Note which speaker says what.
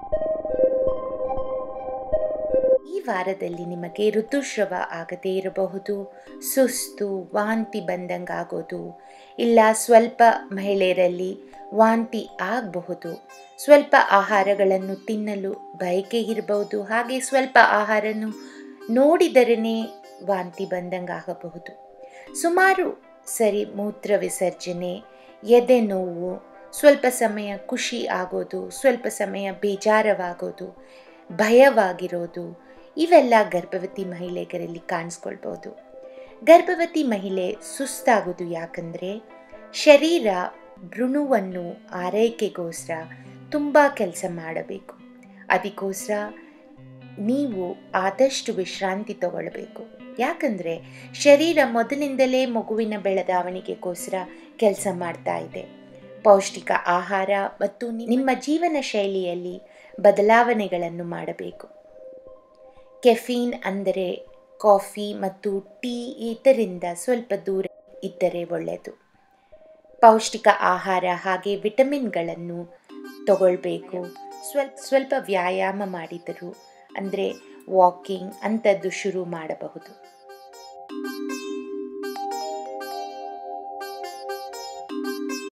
Speaker 1: ಈ ವಾರದಲ್ಲಿ ನಿಮಗೆ ಋತುಸ್ರವ ಆಗದೇ ಇರಬಹುದು ಸುಸ್ತು ವಾಂತಿ ಬಂದಂಗಾಗೋದು ಇಲ್ಲ ಸ್ವಲ್ಪ ಮಹಿಳೆಯರಲ್ಲಿ ವಾಂತಿ ಆಗಬಹುದು ಸ್ವಲ್ಪ ಆಹಾರಗಳನ್ನು ತಿನ್ನಲು ಬಯಕೆ ಇರಬಹುದು ಹಾಗೆ ಸ್ವಲ್ಪ ಆಹಾರನು ನೋಡಿದರೇ ವಾಂತಿ ಬಂದಂಗಾಗಬಹುದು ಸುಮಾರು ಸರಿ ಮೂತ್ರ ವಿಸರ್ಜನೆ ಎದೆ ನೋವು ಸ್ವಲ್ಪ ಸಮಯ ಖುಷಿ ಆಗೋದು ಸ್ವಲ್ಪ ಸಮಯ ಬೇಜಾರವಾಗೋದು ಭಯವಾಗಿರೋದು ಇವೆಲ್ಲ ಗರ್ಭವತಿ ಮಹಿಳೆಯರಲ್ಲಿ ಕಾಣಿಸ್ಕೊಳ್ಬೋದು ಗರ್ಭವತಿ ಮಹಿಳೆ ಸುಸ್ತಾಗೋದು ಯಾಕಂದರೆ ಶರೀರ ಭ್ರೂಣವನ್ನು ಆರೈಕೆಗೋಸ್ಕರ ತುಂಬ ಕೆಲಸ ಮಾಡಬೇಕು ಅದಕ್ಕೋಸ್ಕರ ನೀವು ಆದಷ್ಟು ವಿಶ್ರಾಂತಿ ತಗೊಳ್ಬೇಕು ಯಾಕಂದರೆ ಶರೀರ ಮೊದಲಿಂದಲೇ ಮಗುವಿನ ಬೆಳವಣಿಗೆಗೋಸ್ಕರ ಕೆಲಸ ಮಾಡ್ತಾ ಇದೆ ಪೌಷ್ಟಿಕ ಆಹಾರ ಮತ್ತು ನಿಮ್ಮ ಜೀವನ ಶೈಲಿಯಲ್ಲಿ ಬದಲಾವಣೆಗಳನ್ನು ಮಾಡಬೇಕು ಕೆಫೀನ್ ಅಂದರೆ ಕಾಫಿ ಮತ್ತು ಟೀ ಇದರಿಂದ ಸ್ವಲ್ಪ ದೂರ ಇದ್ದರೆ ಒಳ್ಳೆಯದು ಪೌಷ್ಟಿಕ ಆಹಾರ ಹಾಗೆ ವಿಟಮಿನ್ಗಳನ್ನು ತಗೊಳ್ಬೇಕು ಸ್ವಲ್ಪ ಸ್ವಲ್ಪ ವ್ಯಾಯಾಮ ಮಾಡಿದರು ಅಂದರೆ ವಾಕಿಂಗ್ ಅಂಥದ್ದು ಶುರು ಮಾಡಬಹುದು